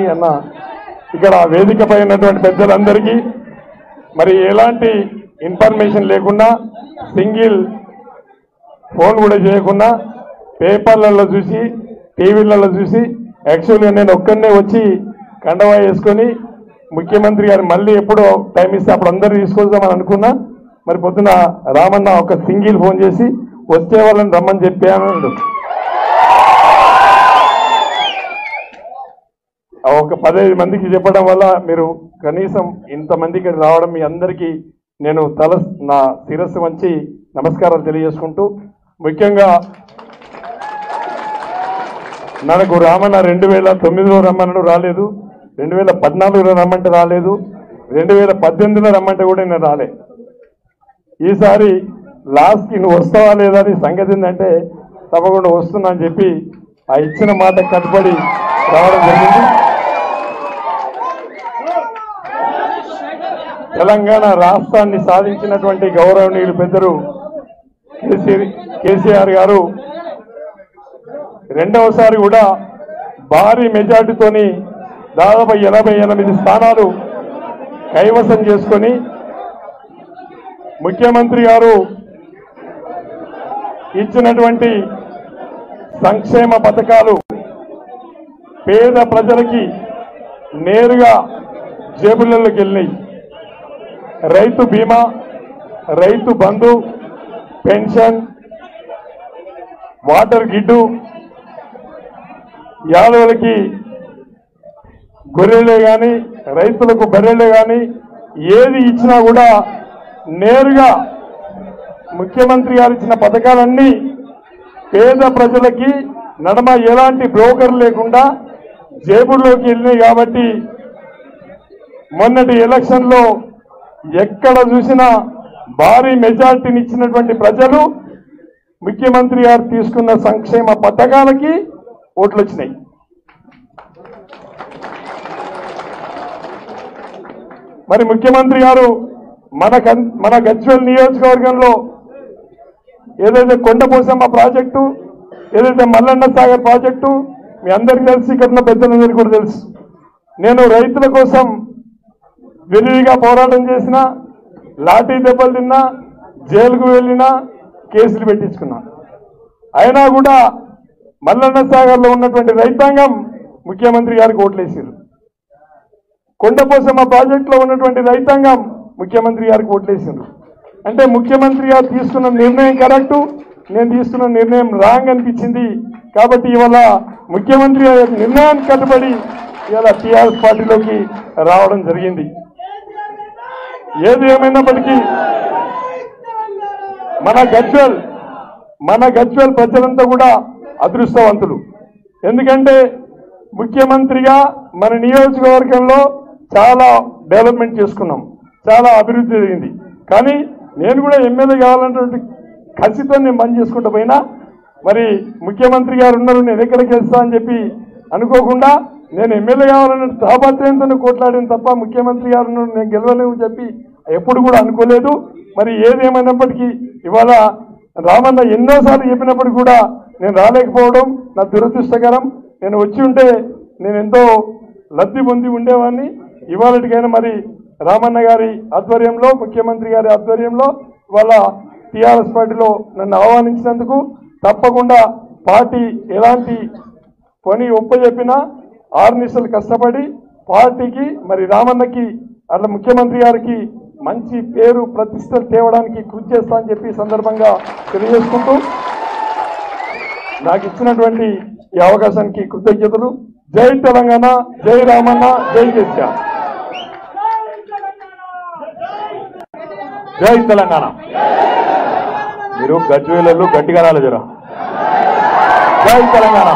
అన్న ఇక్కడ వేదికపై ఉన్నటువంటి పెద్దలందరికీ మరి ఎలాంటి ఇన్ఫర్మేషన్ లేకుండా సింగిల్ ఫోన్ కూడా చేయకుండా పేపర్లలో చూసి టీవీలలో చూసి యాక్చువల్గా నేను ఒక్కడనే వచ్చి కండవా వేసుకొని ముఖ్యమంత్రి గారు మళ్ళీ ఎప్పుడో టైం ఇస్తే అప్పుడు అందరూ తీసుకొద్దామని అనుకున్నా మరి పొద్దున రామన్న ఒక సింగిల్ ఫోన్ చేసి వచ్చే వాళ్ళని రమ్మని చెప్పాను ఆ ఒక పదహైదు మందికి చెప్పడం వల్ల మీరు కనీసం ఇంతమందికి రావడం మీ అందరికీ నేను తల నా శిరస్సు వంచి నమస్కారాలు తెలియజేసుకుంటూ ముఖ్యంగా మనకు రామన్న రెండు వేల తొమ్మిదిలో రమ్మన్నాడు రాలేదు రెండు వేల పద్నాలుగులో రమ్మంటే రాలేదు రెండు వేల పద్దెనిమిదిలో రమ్మంటే కూడా నేను రాలే ఈసారి లాస్ట్కి నువ్వు వస్తావా లేదా అని సంగతి ఏంటంటే తప్పకుండా వస్తున్నా అని చెప్పి ఆ ఇచ్చిన మాట కట్టుబడి రావడం జరిగింది తెలంగాణ రాష్ట్రాన్ని సాధించినటువంటి గౌరవనీయులు పెద్దలు కేసీ- కేసీఆర్ గారు రెండవసారి కూడా భారీ మెజార్టీతోని దాదాపు ఎనభై ఎనిమిది స్థానాలు కైవసం చేసుకొని ముఖ్యమంత్రి గారు ఇచ్చినటువంటి సంక్షేమ పథకాలు పేద ప్రజలకి నేరుగా జేబులలోకి వెళ్ళినాయి రైతు బీమా రైతు బంధు పెన్షన్ వాటర్ గిడ్డు యాదవులకి గొర్రెలే కానీ రైతులకు బర్రెలే కానీ ఏది ఇచ్చినా కూడా నేరుగా ముఖ్యమంత్రి గారు ఇచ్చిన పథకాలన్నీ పేద ప్రజలకి నడమ ఎలాంటి బ్రోకర్ లేకుండా జేబుల్లోకి వెళ్ళినాయి కాబట్టి మొన్నటి ఎలక్షన్లో ఎక్కడ చూసినా భారీ మెజార్టీని ఇచ్చినటువంటి ప్రజలు ముఖ్యమంత్రి గారు తీసుకున్న సంక్షేమ పథకాలకి ఓట్లు వచ్చినాయి మరి ముఖ్యమంత్రి గారు మన కన్- మన గజ్వెల్ నియోజకవర్గంలో ఏదైతే కొండపోసమ్మ ప్రాజెక్టు ఏదైతే మల్లన్న సాగర్ ప్రాజెక్టు మీ అందరికీ తెలిసి ఇక్కడ ఉన్న పెద్దలందరికీ కూడా తెలుసు నేను రైతుల కోసం విరివిగా పోరాటం చేసిన లాఠీ దెబ్బలు తిన్నా జైలుకు వెళ్ళినా కేసులు పెట్టించుకున్నా అయినా కూడా మల్లన్న సాగర్లో ఉన్నటువంటి రైతాంగం ముఖ్యమంత్రి గారికి ఓట్లేసారు కొండపోసమ్మ ప్రాజెక్టులో ఉన్నటువంటి రైతాంగం ముఖ్యమంత్రి గారికి ఓట్లేసిండ్రు అంటే ముఖ్యమంత్రి గారు తీసుకున్న నిర్ణయం కరెక్టు నేను తీసుకున్న నిర్ణయం రాంగ్ అనిపించింది కాబట్టి ఇవాళ ముఖ్యమంత్రి గారి నిర్ణయానికి కట్టుబడి ఇవాళ టీఆర్ఎస్ పార్టీలోకి రావడం జరిగింది ఏది ఏమైనప్పటికీ మన గజ్వెల్ మన గజ్వెల్ ప్రజలంతా కూడా అదృష్టవంతులు ఎందుకంటే ముఖ్యమంత్రిగా మన నియోజకవర్గంలో చాలా డెవలప్మెంట్ చేసుకున్నాం చాలా అభివృద్ధి జరిగింది కానీ నేను కూడా ఎమ్మెల్యే కావాలన్నటువంటి కసితో నేను బంద్ చేసుకుంటూ పోయినా మరి ముఖ్యమంత్రి గారు ఉన్నారు నేను ఎక్కడికి వెళ్తా అని చెప్పి అనుకోకుండా నేను ఎమ్మెల్యే కావాలన్న తాపత్రయంతో కొట్లాడిన తప్ప ముఖ్యమంత్రి గారు ఉన్నారు నేను గెలవలేము చెప్పి ఎప్పుడు కూడా అనుకోలేదు మరి ఏదేమైనప్పటికీ ఇవాళ రామన్న ఎన్నోసార్లు చెప్పినప్పటికీ కూడా నేను రాలేకపోవడం నా దురదృష్టకరం నేను వచ్చి ఉంటే నేను ఎంతో లబ్ధి పొంది ఉండేవాడిని ఇవాళటికైనా మరి రామన్న గారి ఆధ్వర్యంలో ముఖ్యమంత్రి గారి ఆధ్వర్యంలో ఇవాళ టీఆర్ఎస్ పార్టీలో నన్ను ఆహ్వానించినందుకు తప్పకుండా పార్టీ ఎలాంటి పని ఒప్పజెప్పినా ఆరు నిమిషాలు కష్టపడి పార్టీకి మరి రామన్నకి అట్లా ముఖ్యమంత్రి గారికి మంచి పేరు ప్రతిష్టలు తేవడానికి కృషి చేస్తా అని చెప్పి ఈ సందర్భంగా తెలియజేసుకుంటూ నాకు ఇచ్చినటువంటి ఈ అవకాశానికి కృతజ్ఞతలు జై తెలంగాణ జై రామన్న జై కేసీఆర్ జై తెలంగాణ మీరు గజ్వేలలో గట్టిగా రాలే జరా జై తెలంగాణ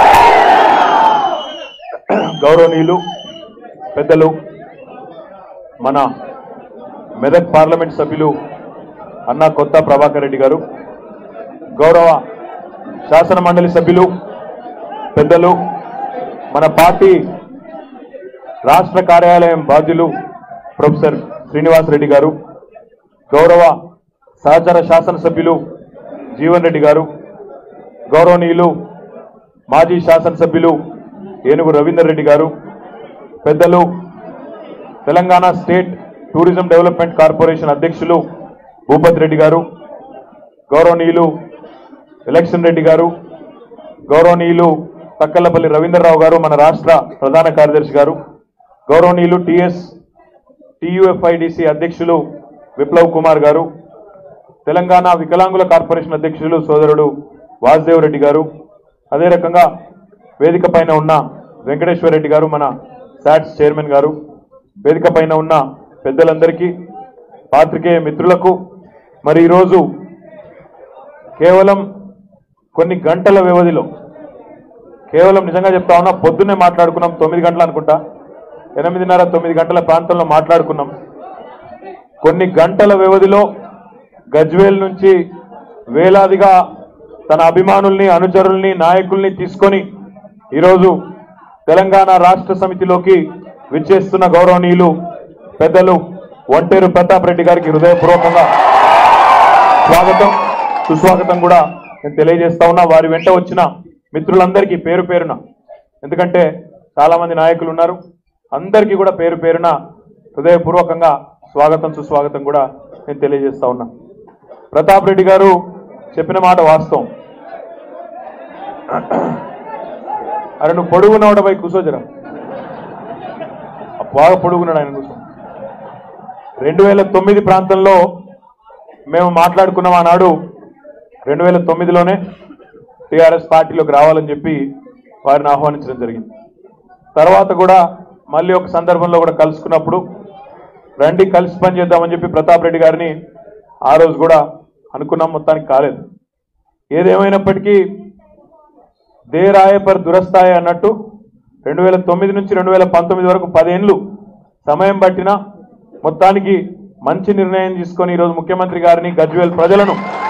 గౌరవనీయులు పెద్దలు మన మెదక్ పార్లమెంట్ సభ్యులు అన్న కొత్త ప్రభాకర్ రెడ్డి గారు గౌరవ శాసన మండలి సభ్యులు పెద్దలు మన పార్టీ రాష్ట్ర కార్యాలయం బాధ్యులు ప్రొఫెసర్ శ్రీనివాస్ రెడ్డి గారు గౌరవ సహచర శాసనసభ్యులు జీవన్ రెడ్డి గారు గౌరవనీయులు మాజీ శాసనసభ్యులు ఏనుగు రవీందర్ రెడ్డి గారు పెద్దలు Telangana state tourism development corporation అధ్యక్షులు భూపత్ రెడ్డి గారు గౌరవనీయులు ఎలక్షన్ రెడ్డి గారు గౌరవనీయులు తక్కలపల్లి రవీంద్రరావు గారు మన రాష్ట్ర ప్రధాన కార్యదర్శి గారు గౌరవనీయులు టిఎస్ టియుఎఫ్ఐడిసి అధ్యక్షులు విప్లవ్ కుమార్ గారు తెలంగాణ వికలాంగుల కార్పొరేషన్ అధ్యక్షులు సోదరుడు వాసుదేవ్ రెడ్డి గారు అదే రకంగా వేదిక పైన ఉన్న వెంకటేశ్వర రెడ్డి గారు మన శాట్స్ చైర్మన్ గారు వేదిక పైన ఉన్న పెద్దలందరికీ పాత్రికేయ మిత్రులకు మరి ఈరోజు కేవలం కొన్ని గంటల వ్యవధిలో కేవలం నిజంగా చెప్తా ఉన్నా పొద్దున్నే మాట్లాడుకున్నాం తొమ్మిది గంటలు అనుకుంటా ఎనిమిదిన్నర తొమ్మిది గంటల ప్రాంతంలో మాట్లాడుకున్నాం కొన్ని గంటల వ్యవధిలో గజ్వేల్ నుంచి వేలాదిగా తన అభిమానుల్ని అనుచరుల్ని నాయకుల్ని తీసుకొని ఈరోజు తెలంగాణ రాష్ట్ర సమితిలోకి విచ్చేస్తున్న గౌరవనీయులు పెద్దలు ఒంటేరు ప్రతాప్ రెడ్డి గారికి హృదయపూర్వకంగా స్వాగతం సుస్వాగతం కూడా నేను తెలియజేస్తా ఉన్నా వారి వెంట వచ్చిన మిత్రులందరికీ పేరు పేరున ఎందుకంటే చాలా మంది నాయకులు ఉన్నారు అందరికీ కూడా పేరు పేరున హృదయపూర్వకంగా స్వాగతం సుస్వాగతం కూడా నేను తెలియజేస్తా ఉన్నా ప్రతాప్ రెడ్డి గారు చెప్పిన మాట వాస్తవం అరే నువ్వు పొడుగున్నావు పై కూర్చోజరా బాగా పొడుగున్నాడు ఆయన కూర్చో రెండు వేల తొమ్మిది ప్రాంతంలో మేము మాట్లాడుకున్నాం ఆనాడు రెండు వేల తొమ్మిదిలోనే టీఆర్ఎస్ పార్టీలోకి రావాలని చెప్పి వారిని ఆహ్వానించడం జరిగింది తర్వాత కూడా మళ్ళీ ఒక సందర్భంలో కూడా కలుసుకున్నప్పుడు రండి కలిసి పని చేద్దామని చెప్పి ప్రతాప్ రెడ్డి గారిని ఆ రోజు కూడా అనుకున్నాం మొత్తానికి కాలేదు ఏదేమైనప్పటికీ దేరాయ పర్ దురస్థాయ అన్నట్టు రెండు వేల తొమ్మిది నుంచి రెండు వేల పంతొమ్మిది వరకు పదేళ్ళు సమయం పట్టినా మొత్తానికి మంచి నిర్ణయం తీసుకొని ఈరోజు ముఖ్యమంత్రి గారిని గజ్వేల్ ప్రజలను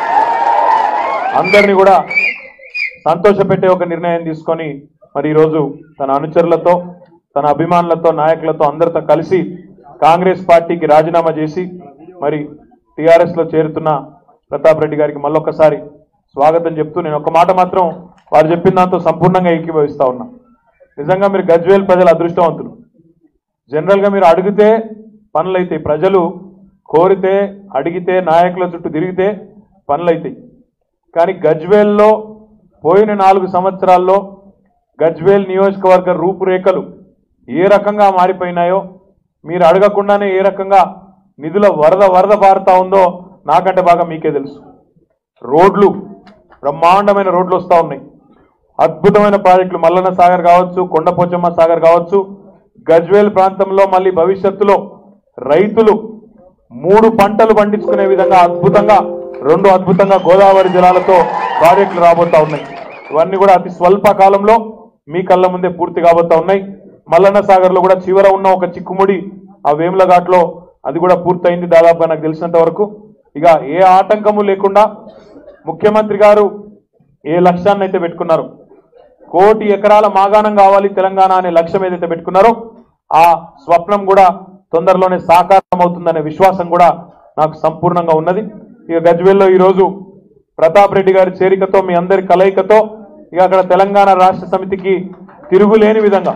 అందరినీ కూడా సంతోషపెట్టే ఒక నిర్ణయం తీసుకొని మరి ఈరోజు తన అనుచరులతో తన అభిమానులతో నాయకులతో అందరితో కలిసి కాంగ్రెస్ పార్టీకి రాజీనామా చేసి మరి టీఆర్ఎస్ లో చేరుతున్న ప్రతాప్ రెడ్డి గారికి మళ్ళొక్కసారి స్వాగతం చెప్తూ నేను ఒక మాట మాత్రం వారు చెప్పిన దాంతో సంపూర్ణంగా ఏకీభవిస్తా ఉన్నా నిజంగా మీరు గజ్వేల్ ప్రజలు అదృష్టవంతులు జనరల్ గా మీరు అడిగితే పనులైతాయి ప్రజలు కోరితే అడిగితే నాయకుల చుట్టూ తిరిగితే పనులైతాయి కానీ గజ్వేల్లో పోయిన నాలుగు సంవత్సరాల్లో గజ్వేల్ నియోజకవర్గ రూపురేఖలు ఏ రకంగా మారిపోయినాయో మీరు అడగకుండానే ఏ రకంగా నిధుల వరద వరద పారుతా ఉందో నాకంటే బాగా మీకే తెలుసు రోడ్లు బ్రహ్మాండమైన రోడ్లు వస్తూ ఉన్నాయి అద్భుతమైన ప్రాజెక్టులు మల్లన్న సాగర్ కావచ్చు కొండపోచమ్మ సాగర్ కావచ్చు గజ్వేల్ ప్రాంతంలో మళ్ళీ భవిష్యత్తులో రైతులు మూడు పంటలు పండించుకునే విధంగా అద్భుతంగా రెండు అద్భుతంగా గోదావరి జలాలతో ప్రాజెక్టులు రాబోతా ఉన్నాయి ఇవన్నీ కూడా అతి స్వల్ప కాలంలో మీ కళ్ళ ముందే పూర్తి కాబోతా ఉన్నాయి మల్లన్న సాగర్ లో కూడా చివర ఉన్న ఒక చిక్కుముడి ఆ వేముల ఘాట్లో అది కూడా పూర్తయింది దాదాపుగా నాకు తెలిసినంత వరకు ఇక ఏ ఆటంకము లేకుండా ముఖ్యమంత్రి గారు ఏ లక్ష్యాన్ని అయితే పెట్టుకున్నారు కోటి ఎకరాల మాగాణం కావాలి తెలంగాణ అనే లక్ష్యం ఏదైతే పెట్టుకున్నారో ఆ స్వప్నం కూడా తొందరలోనే సాకారం అవుతుందనే విశ్వాసం కూడా నాకు సంపూర్ణంగా ఉన్నది ఇక గజ్వేల్లో ఈరోజు ప్రతాప్ రెడ్డి గారి చేరికతో మీ అందరి కలయికతో ఇక అక్కడ తెలంగాణ రాష్ట్ర సమితికి తిరుగులేని విధంగా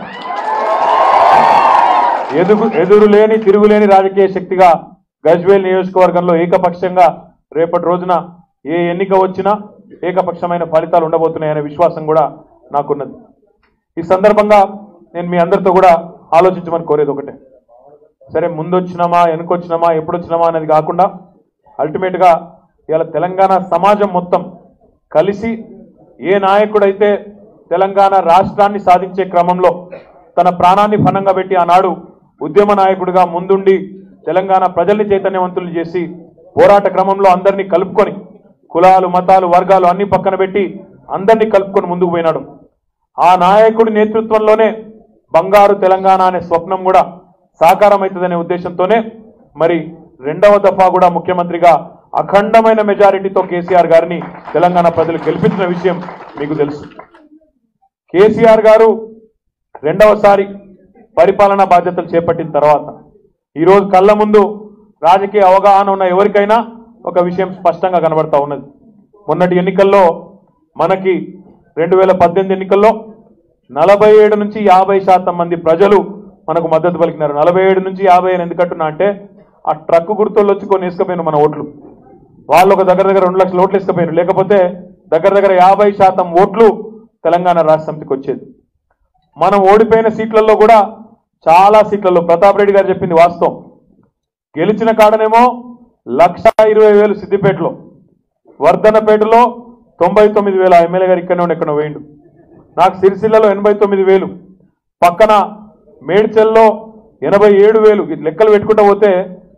ఎదుగు ఎదురులేని తిరుగులేని రాజకీయ శక్తిగా గజ్వేల్ నియోజకవర్గంలో ఏకపక్షంగా రేపటి రోజున ఏ ఎన్నిక వచ్చినా ఏకపక్షమైన ఫలితాలు ఉండబోతున్నాయనే విశ్వాసం కూడా నాకున్నది ఈ సందర్భంగా నేను మీ అందరితో కూడా ఆలోచించమని కోరేది ఒకటే సరే ముందు వచ్చినామా వెనుకొచ్చినామా ఎప్పుడు వచ్చినామా అనేది కాకుండా అల్టిమేట్ గా ఇవాళ తెలంగాణ సమాజం మొత్తం కలిసి ఏ నాయకుడైతే తెలంగాణ రాష్ట్రాన్ని సాధించే క్రమంలో తన ప్రాణాన్ని ఫనంగా పెట్టి ఆనాడు ఉద్యమ నాయకుడిగా ముందుండి తెలంగాణ ప్రజల్ని చైతన్యవంతులు చేసి పోరాట క్రమంలో అందరినీ కలుపుకొని కులాలు మతాలు వర్గాలు అన్ని పక్కన పెట్టి అందరినీ కలుపుకొని ముందుకు పోయినాడు ఆ నాయకుడి నేతృత్వంలోనే బంగారు తెలంగాణ అనే స్వప్నం కూడా సాకారం అవుతుందనే ఉద్దేశంతోనే మరి రెండవ దఫా కూడా ముఖ్యమంత్రిగా అఖండమైన మెజారిటీతో కేసీఆర్ గారిని తెలంగాణ ప్రజలు గెలిపించిన విషయం మీకు తెలుసు కేసీఆర్ గారు రెండవసారి పరిపాలనా బాధ్యతలు చేపట్టిన తర్వాత ఈరోజు కళ్ళ ముందు రాజకీయ అవగాహన ఉన్న ఎవరికైనా ఒక విషయం స్పష్టంగా కనబడతా ఉన్నది మొన్నటి ఎన్నికల్లో మనకి రెండు వేల పద్దెనిమిది ఎన్నికల్లో నలభై ఏడు నుంచి యాభై శాతం మంది ప్రజలు మనకు మద్దతు పలికినారు నలభై ఏడు నుంచి యాభై అని ఎందుకంటున్నా అంటే ఆ ట్రక్ గుర్తుల్లో వచ్చి కొన్ని వేసుకపోయిన మన ఓట్లు వాళ్ళు ఒక దగ్గర దగ్గర రెండు లక్షల ఓట్లు వేసుకపోయారు లేకపోతే దగ్గర దగ్గర యాభై శాతం ఓట్లు తెలంగాణ రాష్ట్ర సమితికి వచ్చేది మనం ఓడిపోయిన సీట్లలో కూడా చాలా సీట్లలో ప్రతాప్ రెడ్డి గారు చెప్పింది వాస్తవం గెలిచిన కాడనేమో లక్ష ఇరవై వేలు సిద్దిపేటలో వర్ధనపేటలో తొంభై తొమ్మిది వేల ఎమ్మెల్యే గారు ఇక్కడనే ఉండి ఎక్కడ వేయండు నాకు సిరిసిల్లలో ఎనభై తొమ్మిది వేలు పక్కన మేడ్చల్లో ఎనభై ఏడు వేలు ఈ లెక్కలు పెట్టుకుంటూ పోతే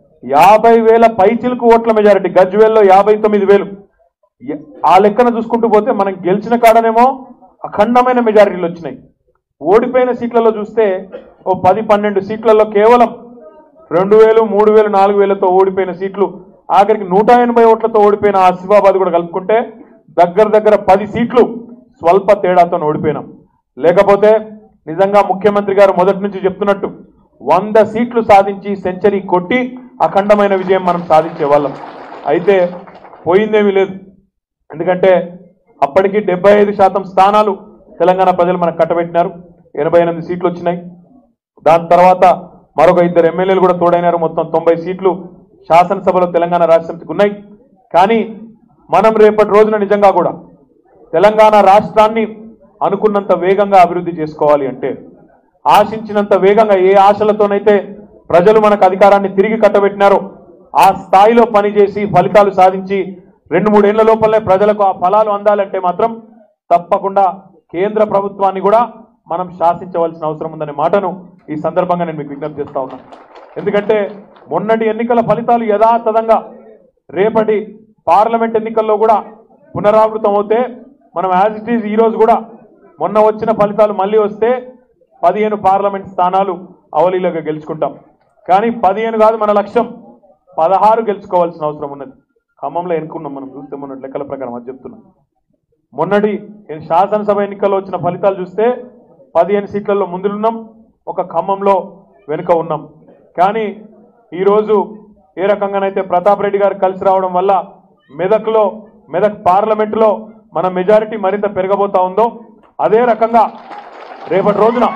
యాభై వేల పైచిలకు ఓట్ల మెజారిటీ గజ్వేల్లో యాభై తొమ్మిది వేలు ఎ- ఆ లెక్కన చూసుకుంటూ పోతే మనం గెలిచిన కాడనేమో అఖండమైన మెజారిటీలు వచ్చినాయి ఓడిపోయిన సీట్లలో చూస్తే ఓ పది పన్నెండు సీట్లలో కేవలం రెండు వేలు మూడు వేలు నాలుగు వేలతో ఓడిపోయిన సీట్లు ఆఖరికి నూట ఎనభై ఓట్లతో ఓడిపోయిన ఆసిఫాబాద్ కూడా కలుపుకుంటే దగ్గర దగ్గర పది సీట్లు స్వల్ప తేడాతో ఓడిపోయినాం లేకపోతే నిజంగా ముఖ్యమంత్రి గారు మొదటి నుంచి చెప్తున్నట్టు వంద సీట్లు సాధించి సెంచరీ కొట్టి అఖండమైన విజయం మనం సాధించే వాళ్ళం అయితే పోయిందేమీ లేదు ఎందుకంటే అప్పటికి డెబ్బై ఐదు శాతం స్థానాలు తెలంగాణ ప్రజలు మనకు కట్టబెట్టినారు ఎనభై ఎనిమిది సీట్లు వచ్చినాయి దాని తర్వాత మరొక ఇద్దరు ఎమ్మెల్యేలు కూడా తోడైనారు మొత్తం తొంభై సీట్లు శాసనసభలో తెలంగాణ రాష్ట్ర సమితికి ఉన్నాయి కానీ మనం రేపటి రోజున నిజంగా కూడా తెలంగాణ రాష్ట్రాన్ని అనుకున్నంత వేగంగా అభివృద్ధి చేసుకోవాలి అంటే ఆశించినంత వేగంగా ఏ ఆశలతోనైతే ప్రజలు మనకు అధికారాన్ని తిరిగి కట్టబెట్టినారో ఆ స్థాయిలో పనిచేసి ఫలితాలు సాధించి రెండు మూడేళ్ల లోపలనే ప్రజలకు ఆ ఫలాలు అందాలంటే మాత్రం తప్పకుండా కేంద్ర ప్రభుత్వాన్ని కూడా మనం శాసించవలసిన అవసరం ఉందనే మాటను ఈ సందర్భంగా నేను మీకు విజ్ఞప్తి చేస్తా ఉన్నాను ఎందుకంటే మొన్నటి ఎన్నికల ఫలితాలు యథాతథంగా రేపటి పార్లమెంట్ ఎన్నికల్లో కూడా పునరావృతం అవుతే మనం యాజ్ ఇట్ ఈజ్ ఈ రోజు కూడా మొన్న వచ్చిన ఫలితాలు మళ్ళీ వస్తే పదిహేను పార్లమెంట్ స్థానాలు అవలీలగా గెలుచుకుంటాం కానీ పదిహేను కాదు మన లక్ష్యం పదహారు గెలుచుకోవాల్సిన అవసరం ఉన్నది ఖమ్మంలో ఎన్నుకున్నాం మనం చూస్తే మొన్నటి లెక్కల ప్రకారం అది చెప్తున్నాం మొన్నటి శాసనసభ ఎన్నికల్లో వచ్చిన ఫలితాలు చూస్తే పదిహేను సీట్లలో ముందులున్నాం ఒక ఖమ్మంలో వెనుక ఉన్నాం కానీ ఈరోజు ఏ రకంగానైతే ప్రతాప్ రెడ్డి గారు కలిసి రావడం వల్ల మెదక్లో మెదక్ పార్లమెంటులో మన మెజారిటీ మరింత పెరగబోతా ఉందో అదే రకంగా రేపటి రోజున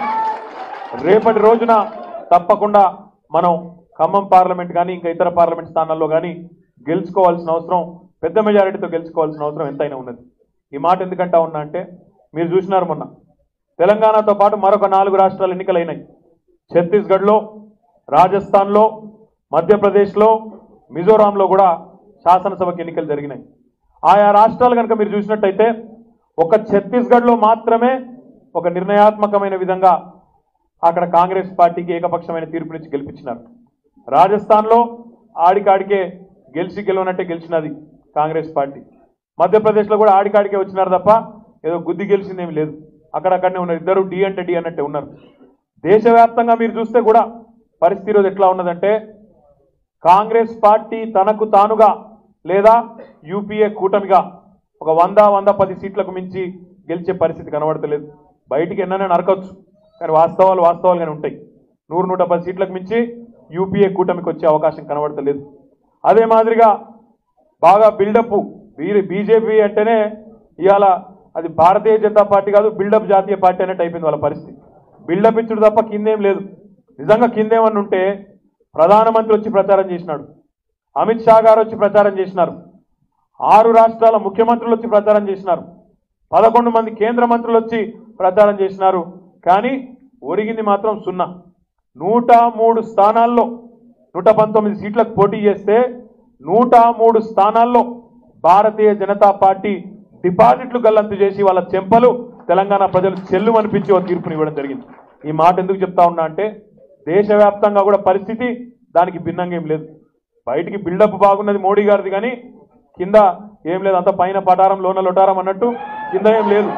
రేపటి రోజున తప్పకుండా మనం ఖమ్మం పార్లమెంట్ కానీ ఇంకా ఇతర పార్లమెంట్ స్థానాల్లో కానీ గెలుచుకోవాల్సిన అవసరం పెద్ద మెజారిటీతో గెలుచుకోవాల్సిన అవసరం ఎంతైనా ఉన్నది ఈ మాట ఎందుకంటా ఉన్నా అంటే మీరు చూసినారు మొన్న తెలంగాణతో పాటు మరొక నాలుగు రాష్ట్రాలు ఎన్నికలైనాయి ఛత్తీస్గఢ్లో రాజస్థాన్లో మధ్యప్రదేశ్లో మిజోరాంలో కూడా శాసనసభకి ఎన్నికలు జరిగినాయి ఆయా రాష్ట్రాలు కనుక మీరు చూసినట్టయితే ఒక ఛత్తీస్గఢ్లో మాత్రమే ఒక నిర్ణయాత్మకమైన విధంగా అక్కడ కాంగ్రెస్ పార్టీకి ఏకపక్షమైన తీర్పునిచ్చి గెలిపించినారు రాజస్థాన్లో ఆడికాడికే గెలిచి గెలవనట్టే గెలిచినది కాంగ్రెస్ పార్టీ మధ్యప్రదేశ్లో కూడా ఆడికాడికే వచ్చినారు తప్ప ఏదో గుద్ది గెలిచిందేమి లేదు అక్కడక్కడనే ఉన్నారు ఇద్దరు డి అంటే డి అన్నట్టే ఉన్నారు దేశవ్యాప్తంగా మీరు చూస్తే కూడా పరిస్థితి ఈరోజు ఎట్లా ఉన్నదంటే కాంగ్రెస్ పార్టీ తనకు తానుగా లేదా యూపీఏ కూటమిగా ఒక వంద వంద పది సీట్లకు మించి గెలిచే పరిస్థితి కనబడతలేదు బయటికి ఎన్నైనా నరకవచ్చు కానీ వాస్తవాలు వాస్తవాలుగానే ఉంటాయి నూరు నూట పది సీట్లకు మించి యూపీఏ కూటమికి వచ్చే అవకాశం కనబడతలేదు అదే మాదిరిగా బాగా బిల్డప్ బీజేపీ అంటేనే ఇవాళ అది భారతీయ జనతా పార్టీ కాదు బిల్డప్ జాతీయ పార్టీ అన్నట్టు అయిపోయింది వాళ్ళ పరిస్థితి బిల్డప్ ఇచ్చుడు తప్ప కిందేం లేదు నిజంగా కిందేమన్నా ఉంటే ప్రధానమంత్రి వచ్చి ప్రచారం చేసినాడు అమిత్ షా గారు వచ్చి ప్రచారం చేసినారు ఆరు రాష్ట్రాల ముఖ్యమంత్రులు వచ్చి ప్రచారం చేసినారు పదకొండు మంది కేంద్ర మంత్రులు వచ్చి ప్రచారం చేసినారు కానీ ఒరిగింది మాత్రం సున్నా నూట మూడు స్థానాల్లో నూట పంతొమ్మిది సీట్లకు పోటీ చేస్తే నూట మూడు స్థానాల్లో భారతీయ జనతా పార్టీ డిపాజిట్లు గల్లంతు చేసి వాళ్ళ చెంపలు తెలంగాణ ప్రజలు చెల్లు అనిపించి ఓ తీర్పుని ఇవ్వడం జరిగింది ఈ మాట ఎందుకు చెప్తా ఉన్నా అంటే దేశవ్యాప్తంగా కూడా పరిస్థితి దానికి భిన్నంగా ఏం లేదు బయటికి బిల్డప్ బాగున్నది మోడీ గారిది కానీ కింద ఏం లేదు అంత పైన పటారం లోన లొటారం అన్నట్టు కింద ఏం లేదు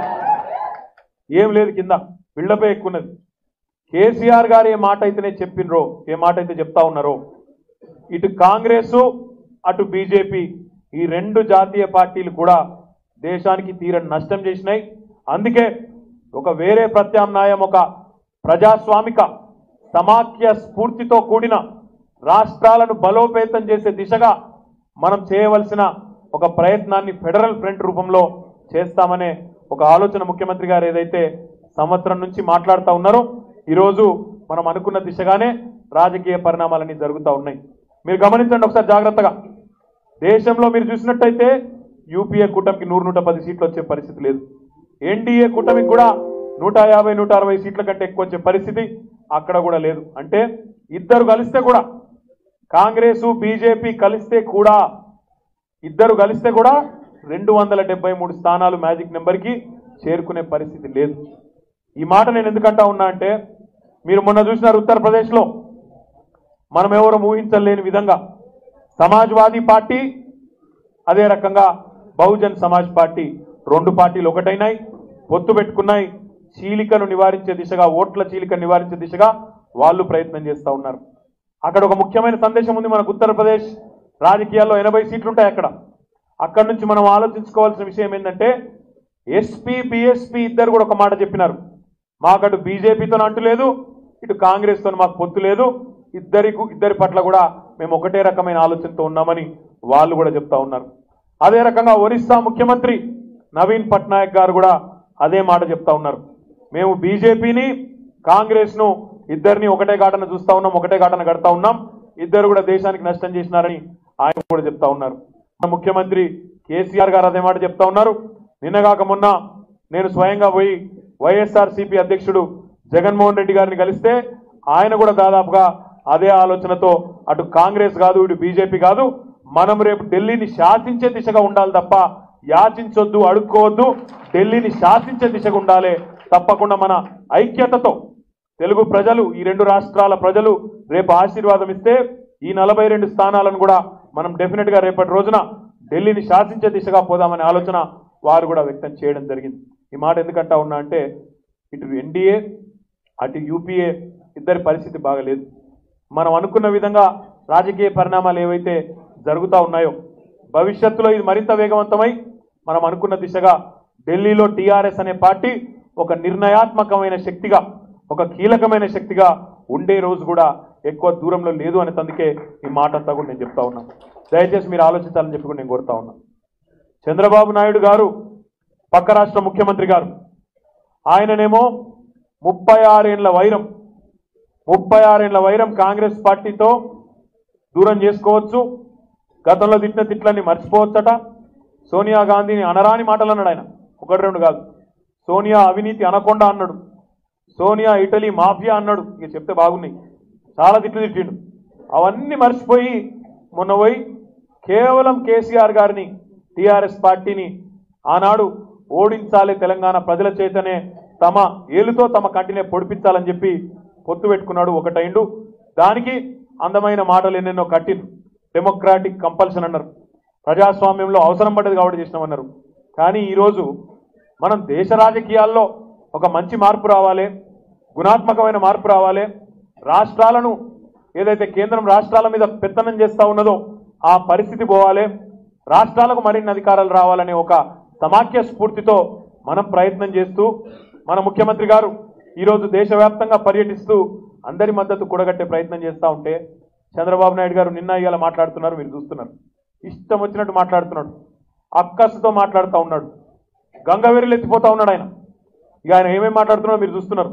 ఏం లేదు కింద బిల్డపే ఎక్కున్నది కేసీఆర్ గారు ఏ మాట అయితేనే చెప్పినరో ఏ మాట అయితే చెప్తా ఉన్నారో ఇటు కాంగ్రెస్ అటు బీజేపీ ఈ రెండు జాతీయ పార్టీలు కూడా దేశానికి తీరని నష్టం చేసినాయి అందుకే ఒక వేరే ప్రత్యామ్నాయం ఒక ప్రజాస్వామిక సమాఖ్య స్ఫూర్తితో కూడిన రాష్ట్రాలను బలోపేతం చేసే దిశగా మనం చేయవలసిన ఒక ప్రయత్నాన్ని ఫెడరల్ ఫ్రంట్ రూపంలో చేస్తామనే ఒక ఆలోచన ముఖ్యమంత్రి గారు ఏదైతే సంవత్సరం నుంచి మాట్లాడుతూ ఉన్నారో ఈరోజు మనం అనుకున్న దిశగానే రాజకీయ పరిణామాలన్నీ జరుగుతూ ఉన్నాయి మీరు గమనించండి ఒకసారి జాగ్రత్తగా దేశంలో మీరు చూసినట్టయితే యూపీఏ కూటమికి నూరు నూట పది సీట్లు వచ్చే పరిస్థితి లేదు ఎన్డీఏ కూటమికి కూడా నూట యాభై నూట అరవై సీట్ల కంటే ఎక్కువ వచ్చే పరిస్థితి అక్కడ కూడా లేదు అంటే ఇద్దరు కలిస్తే కూడా కాంగ్రెస్ బీజేపీ కలిస్తే కూడా ఇద్దరు కలిస్తే కూడా రెండు వందల డెబ్బై మూడు స్థానాలు మ్యాజిక్ నెంబర్కి చేరుకునే పరిస్థితి లేదు ఈ మాట నేను ఎందుకంటా ఉన్నా అంటే మీరు మొన్న చూసినారు ఉత్తరప్రదేశ్లో మనం ఎవరు ఊహించలేని విధంగా సమాజ్వాదీ పార్టీ అదే రకంగా బహుజన్ సమాజ్ పార్టీ రెండు పార్టీలు ఒకటైనాయి పొత్తు పెట్టుకున్నాయి చీలికను నివారించే దిశగా ఓట్ల చీలిక నివారించే దిశగా వాళ్ళు ప్రయత్నం చేస్తూ ఉన్నారు అక్కడ ఒక ముఖ్యమైన సందేశం ఉంది మనకు ఉత్తరప్రదేశ్ రాజకీయాల్లో ఎనభై సీట్లు ఉంటాయి అక్కడ అక్కడ నుంచి మనం ఆలోచించుకోవాల్సిన విషయం ఏంటంటే ఎస్పీ బిఎస్పీ ఇద్దరు కూడా ఒక మాట చెప్పినారు మాకు అటు బీజేపీతో అంటు లేదు ఇటు కాంగ్రెస్తో మాకు పొత్తు లేదు ఇద్దరి ఇద్దరి పట్ల కూడా మేము ఒకటే రకమైన ఆలోచనతో ఉన్నామని వాళ్ళు కూడా చెప్తా ఉన్నారు అదే రకంగా ఒరిస్సా ముఖ్యమంత్రి నవీన్ పట్నాయక్ గారు కూడా అదే మాట చెప్తా ఉన్నారు మేము బీజేపీని కాంగ్రెస్ ను ఇద్దరిని ఒకటే ఘాటన చూస్తా ఉన్నాం ఒకటే ఘాటన కడతా ఉన్నాం ఇద్దరు కూడా దేశానికి నష్టం చేసినారని ఆయన కూడా చెప్తా ఉన్నారు మన ముఖ్యమంత్రి కేసీఆర్ గారు అదే మాట చెప్తా ఉన్నారు నిన్నగాక మొన్న నేను స్వయంగా పోయి వైఎస్ఆర్ సిపి అధ్యక్షుడు జగన్మోహన్ రెడ్డి గారిని కలిస్తే ఆయన కూడా దాదాపుగా అదే ఆలోచనతో అటు కాంగ్రెస్ కాదు ఇటు బీజేపీ కాదు మనం రేపు ఢిల్లీని శాసించే దిశగా ఉండాలి తప్ప యాచించొద్దు అడుక్కోవద్దు ఢిల్లీని శాసించే దిశగా ఉండాలి తప్పకుండా మన ఐక్యతతో తెలుగు ప్రజలు ఈ రెండు రాష్ట్రాల ప్రజలు రేపు ఆశీర్వాదం ఇస్తే ఈ నలభై రెండు స్థానాలను కూడా మనం డెఫినెట్ గా రేపటి రోజున ఢిల్లీని శాసించే దిశగా పోదామనే ఆలోచన వారు కూడా వ్యక్తం చేయడం జరిగింది ఈ మాట ఎందుకంటా ఉన్నా అంటే ఇటు ఎన్డీఏ అటు యూపీఏ ఇద్దరి పరిస్థితి బాగలేదు మనం అనుకున్న విధంగా రాజకీయ పరిణామాలు ఏవైతే జరుగుతూ ఉన్నాయో భవిష్యత్తులో ఇది మరింత వేగవంతమై మనం అనుకున్న దిశగా ఢిల్లీలో టీఆర్ఎస్ అనే పార్టీ ఒక నిర్ణయాత్మకమైన శక్తిగా ఒక కీలకమైన శక్తిగా ఉండే రోజు కూడా ఎక్కువ దూరంలో లేదు అనే అందుకే ఈ మాట అంతా కూడా నేను చెప్తా ఉన్నాను దయచేసి మీరు ఆలోచించాలని చెప్పి కూడా నేను కోరుతా ఉన్నాను చంద్రబాబు నాయుడు గారు పక్క రాష్ట్ర ముఖ్యమంత్రి గారు ఆయననేమో ముప్పై ఆరేళ్ల వైరం ముప్పై ఆరేళ్ల వైరం కాంగ్రెస్ పార్టీతో దూరం చేసుకోవచ్చు గతంలో తిట్టిన తిట్లన్నీ మర్చిపోవచ్చట సోనియా గాంధీని అనరాని మాటలు అన్నాడు ఆయన ఒకటి రెండు కాదు సోనియా అవినీతి అనకొండ అన్నాడు సోనియా ఇటలీ మాఫియా అన్నాడు ఇక చెప్తే బాగున్నాయి చాలా తిట్లు తిట్టిండు అవన్నీ మర్చిపోయి మొన్న పోయి కేవలం కేసీఆర్ గారిని టీఆర్ఎస్ పార్టీని ఆనాడు ఓడించాలి తెలంగాణ ప్రజల చేతనే తమ ఏలుతో తమ కంటినే పొడిపించాలని చెప్పి పొత్తు పెట్టుకున్నాడు ఒకటైండు దానికి అందమైన మాటలు ఎన్నెన్నో కట్టిండు డెమోక్రాటిక్ కంపల్షన్ అన్నారు ప్రజాస్వామ్యంలో అవసరం పడ్డది కాబట్టి చేసినామన్నారు కానీ ఈరోజు మనం దేశ రాజకీయాల్లో ఒక మంచి మార్పు రావాలి గుణాత్మకమైన మార్పు రావాలి రాష్ట్రాలను ఏదైతే కేంద్రం రాష్ట్రాల మీద పెత్తనం చేస్తా ఉన్నదో ఆ పరిస్థితి పోవాలి రాష్ట్రాలకు మరిన్ని అధికారాలు రావాలనే ఒక సమాఖ్య స్ఫూర్తితో మనం ప్రయత్నం చేస్తూ మన ముఖ్యమంత్రి గారు ఈరోజు దేశవ్యాప్తంగా పర్యటిస్తూ అందరి మద్దతు కూడగట్టే ప్రయత్నం చేస్తూ ఉంటే చంద్రబాబు నాయుడు గారు నిన్న ఇవాళ మాట్లాడుతున్నారు మీరు చూస్తున్నారు ఇష్టం వచ్చినట్టు మాట్లాడుతున్నాడు అక్కసుతో మాట్లాడుతూ ఉన్నాడు గంగవెరిలు ఎత్తిపోతా ఉన్నాడు ఆయన ఇక ఆయన ఏమేమి మాట్లాడుతున్నాడో మీరు చూస్తున్నారు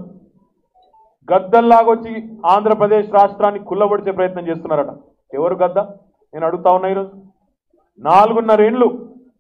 గద్దల్లాగొచ్చి ఆంధ్రప్రదేశ్ రాష్ట్రాన్ని కుల్లబడిచే ప్రయత్నం చేస్తున్నారట ఎవరు గద్ద నేను అడుగుతా ఉన్నా ఈరోజు నాలుగున్నరేండ్లు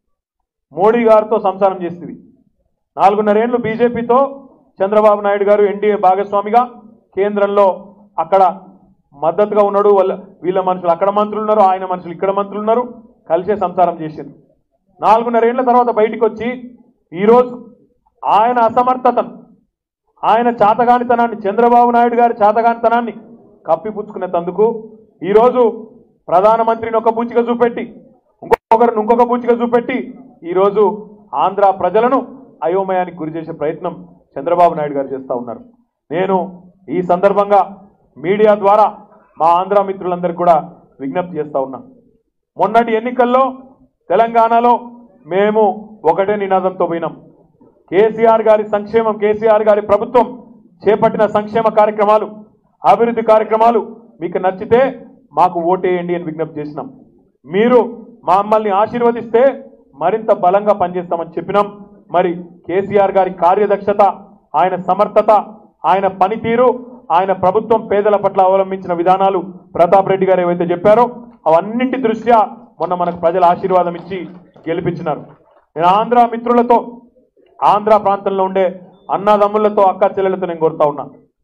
మోడీ గారితో సంసారం చేస్తుంది నాలుగున్నరేండ్లు బీజేపీతో చంద్రబాబు నాయుడు గారు ఎన్డీఏ భాగస్వామిగా కేంద్రంలో అక్కడ మద్దతుగా ఉన్నాడు వాళ్ళ వీళ్ళ మనుషులు అక్కడ మంత్రులు ఉన్నారు ఆయన మనుషులు ఇక్కడ మంత్రులు ఉన్నారు కలిసే సంసారం చేసింది నాలుగున్నరేళ్ల తర్వాత బయటికి వచ్చి ఈరోజు ఆయన అసమర్థతను ఆయన చాతగానితనాన్ని చంద్రబాబు నాయుడు గారి చాతగానితనాన్ని కప్పిపుచ్చుకునే తందుకు ఈరోజు ప్రధానమంత్రిని ఒక బూచిగా చూపెట్టి ఇంకొకరిని ఇంకొక బూచిగా చూపెట్టి ఈరోజు ఆంధ్ర ప్రజలను అయోమయానికి గురి చేసే ప్రయత్నం చంద్రబాబు నాయుడు గారు చేస్తా ఉన్నారు నేను ఈ సందర్భంగా మీడియా ద్వారా మా ఆంధ్ర మిత్రులందరికీ కూడా విజ్ఞప్తి చేస్తా ఉన్నా మొన్నటి ఎన్నికల్లో తెలంగాణలో మేము ఒకటే నినాదంతో పోయినాం కేసీఆర్ గారి సంక్షేమం కేసీఆర్ గారి ప్రభుత్వం చేపట్టిన సంక్షేమ కార్యక్రమాలు అభివృద్ధి కార్యక్రమాలు మీకు నచ్చితే మాకు ఓటేయండి అని విజ్ఞప్తి చేసినాం మీరు మమ్మల్ని ఆశీర్వదిస్తే మరింత బలంగా పనిచేస్తామని చెప్పినాం మరి కేసీఆర్ గారి కార్యదక్షత ఆయన సమర్థత ఆయన పనితీరు ఆయన ప్రభుత్వం పేదల పట్ల అవలంబించిన విధానాలు ప్రతాప్ రెడ్డి గారు ఏవైతే చెప్పారో అవన్నింటి దృష్ట్యా మొన్న మనకు ప్రజల ఆశీర్వాదం ఇచ్చి గెలిపించినారు నేను ఆంధ్ర మిత్రులతో ఆంధ్ర ప్రాంతంలో ఉండే అన్నదమ్ములతో అక్క చెల్లెలతో నేను కోరుతా ఉన్నా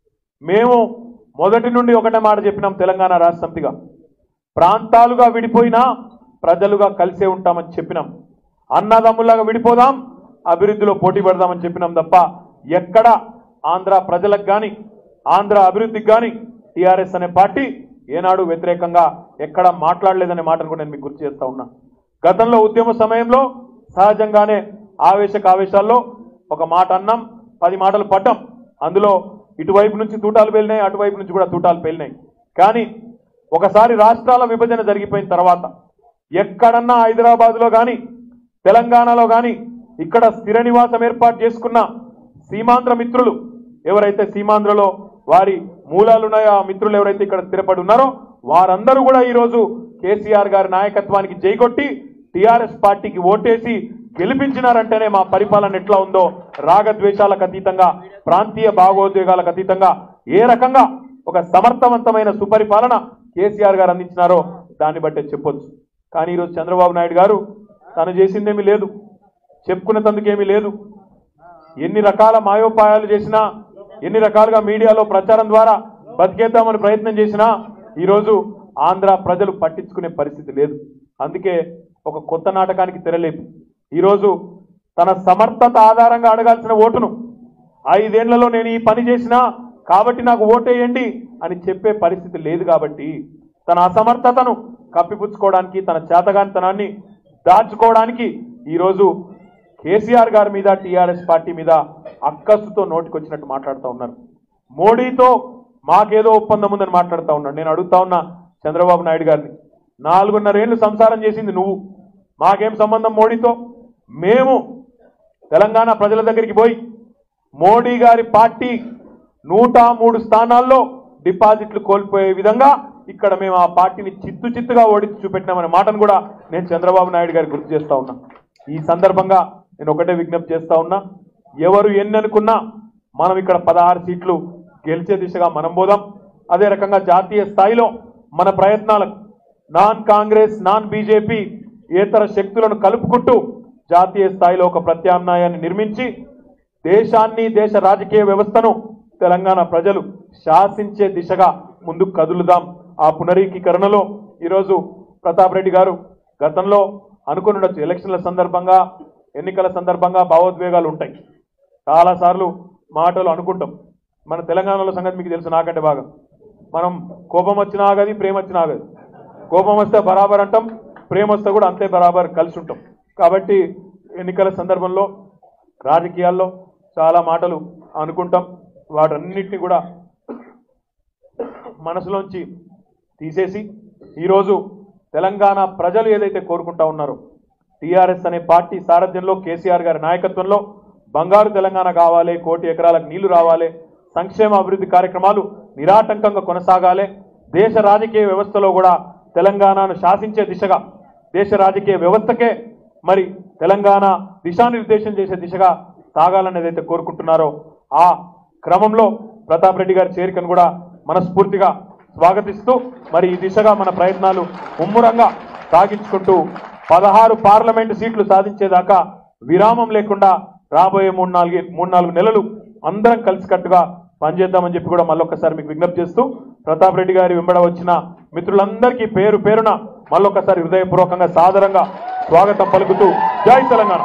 మేము మొదటి నుండి ఒకటే మాట చెప్పినాం తెలంగాణ రాష్ట్ర సమితిగా ప్రాంతాలుగా విడిపోయినా ప్రజలుగా కలిసే ఉంటామని చెప్పినాం అన్నదమ్ములాగా విడిపోదాం అభివృద్ధిలో పోటీ పడదామని చెప్పినాం తప్ప ఎక్కడ ఆంధ్ర ప్రజలకు కానీ ఆంధ్ర అభివృద్ధికి కానీ టీఆర్ఎస్ అనే పార్టీ ఏనాడు వ్యతిరేకంగా ఎక్కడ మాట్లాడలేదనే మాటను కూడా నేను మీకు గుర్తు చేస్తా ఉన్నా గతంలో ఉద్యమ సమయంలో సహజంగానే ఆవేశక ఆవేశాల్లో ఒక మాట అన్నాం పది మాటలు పడ్డాం అందులో ఇటువైపు నుంచి తూటాలు పేలినాయి అటువైపు నుంచి కూడా తూటాలు పేలినాయి కానీ ఒకసారి రాష్ట్రాల విభజన జరిగిపోయిన తర్వాత ఎక్కడన్నా హైదరాబాద్లో కానీ తెలంగాణలో కానీ ఇక్కడ స్థిర నివాసం ఏర్పాటు చేసుకున్న సీమాంధ్ర మిత్రులు ఎవరైతే సీమాంధ్రలో వారి మూలాలు ఉన్నాయో ఆ మిత్రులు ఎవరైతే ఇక్కడ స్థిరపడి ఉన్నారో వారందరూ కూడా ఈరోజు కేసీఆర్ గారి నాయకత్వానికి జైకొట్టి టీఆర్ఎస్ పార్టీకి ఓటేసి గెలిపించినారంటేనే మా పరిపాలన ఎట్లా ఉందో రాగద్వేషాలకు అతీతంగా ప్రాంతీయ భాగోద్వేగాలకు అతీతంగా ఏ రకంగా ఒక సమర్థవంతమైన సుపరిపాలన కేసీఆర్ గారు అందించినారో దాన్ని బట్టే చెప్పొచ్చు కానీ ఈరోజు చంద్రబాబు నాయుడు గారు తను చేసిందేమీ లేదు చెప్పుకునేందుకేమీ లేదు ఎన్ని రకాల మాయోపాయాలు చేసినా ఎన్ని రకాలుగా మీడియాలో ప్రచారం ద్వారా బతికేద్దామని ప్రయత్నం చేసినా ఈరోజు ఆంధ్ర ప్రజలు పట్టించుకునే పరిస్థితి లేదు అందుకే ఒక కొత్త నాటకానికి తెరలేపు ఈరోజు తన సమర్థత ఆధారంగా అడగాల్సిన ఓటును ఐదేళ్లలో నేను ఈ పని చేసినా కాబట్టి నాకు ఓటేయండి అని చెప్పే పరిస్థితి లేదు కాబట్టి తన అసమర్థతను కప్పిపుచ్చుకోవడానికి తన చేతగానితనాన్ని దాచుకోవడానికి ఈరోజు కేసీఆర్ గారి మీద టీఆర్ఎస్ పార్టీ మీద అక్కస్సుతో నోటికొచ్చినట్టు మాట్లాడుతూ ఉన్నారు మోడీతో మాకేదో ఒప్పందం ఉందని మాట్లాడుతూ ఉన్నాడు నేను అడుగుతా ఉన్నా చంద్రబాబు నాయుడు గారిని నాలుగున్నరేళ్లు సంసారం చేసింది నువ్వు మాకేం సంబంధం మోడీతో మేము తెలంగాణ ప్రజల దగ్గరికి పోయి మోడీ గారి పార్టీ నూట మూడు స్థానాల్లో డిపాజిట్లు కోల్పోయే విధంగా ఇక్కడ మేము ఆ పార్టీని చిత్తు చిత్తుగా ఓడించి చూపెట్టినామనే మాటను కూడా నేను చంద్రబాబు నాయుడు గారికి గుర్తు చేస్తా ఉన్నా ఈ సందర్భంగా నేను ఒకటే విజ్ఞప్తి చేస్తా ఉన్నా ఎవరు ఎన్ని అనుకున్నా మనం ఇక్కడ పదహారు సీట్లు గెలిచే దిశగా మనం పోదాం అదే రకంగా జాతీయ స్థాయిలో మన ప్రయత్నాలకు నాన్ కాంగ్రెస్ నాన్ బీజేపీ ఇతర శక్తులను కలుపుకుంటూ జాతీయ స్థాయిలో ఒక ప్రత్యామ్నాయాన్ని నిర్మించి దేశాన్ని దేశ రాజకీయ వ్యవస్థను తెలంగాణ ప్రజలు శాసించే దిశగా ముందుకు కదులుదాం ఆ పునరీకీకరణలో ఈరోజు ప్రతాప్ రెడ్డి గారు గతంలో అనుకుని ఉండొచ్చు ఎలక్షన్ల సందర్భంగా ఎన్నికల సందర్భంగా భావోద్వేగాలు ఉంటాయి చాలాసార్లు మాటలు అనుకుంటాం మన తెలంగాణలో సంగతి మీకు తెలుసు నాకంటే బాగా మనం కోపం వచ్చినా ఆగది ప్రేమ వచ్చినా ఆగది కోపం వస్తే బరాబర్ అంటాం ప్రేమ వస్తే కూడా అంతే బరాబర్ కలిసి ఉంటాం కాబట్టి ఎన్నికల సందర్భంలో రాజకీయాల్లో చాలా మాటలు అనుకుంటాం వాటన్నిటిని కూడా మనసులోంచి తీసేసి ఈరోజు తెలంగాణ ప్రజలు ఏదైతే కోరుకుంటా ఉన్నారో టీఆర్ఎస్ అనే పార్టీ సారథ్యంలో కేసీఆర్ గారి నాయకత్వంలో బంగారు తెలంగాణ కావాలి కోటి ఎకరాలకు నీళ్లు రావాలి సంక్షేమ అభివృద్ధి కార్యక్రమాలు నిరాటంకంగా కొనసాగాలి దేశ రాజకీయ వ్యవస్థలో కూడా తెలంగాణను శాసించే దిశగా దేశ రాజకీయ వ్యవస్థకే మరి తెలంగాణ దిశానిర్దేశం చేసే దిశగా సాగాలని ఏదైతే కోరుకుంటున్నారో ఆ క్రమంలో ప్రతాప్ రెడ్డి గారి చేరికను కూడా మనస్ఫూర్తిగా స్వాగతిస్తూ మరి ఈ దిశగా మన ప్రయత్నాలు ముమ్మరంగా సాగించుకుంటూ పదహారు పార్లమెంటు సీట్లు సాధించేదాకా విరామం లేకుండా రాబోయే మూడు నాలుగు మూడు నాలుగు నెలలు అందరం కలిసికట్టుగా పనిచేద్దామని చెప్పి కూడా మళ్ళొక్కసారి మీకు విజ్ఞప్తి చేస్తూ ప్రతాప్ రెడ్డి గారి వెంబడ వచ్చిన మిత్రులందరికీ పేరు పేరున మళ్ళొక్కసారి హృదయపూర్వకంగా సాదరంగా స్వాగతం పలుకుతూ జై తెలంగాణ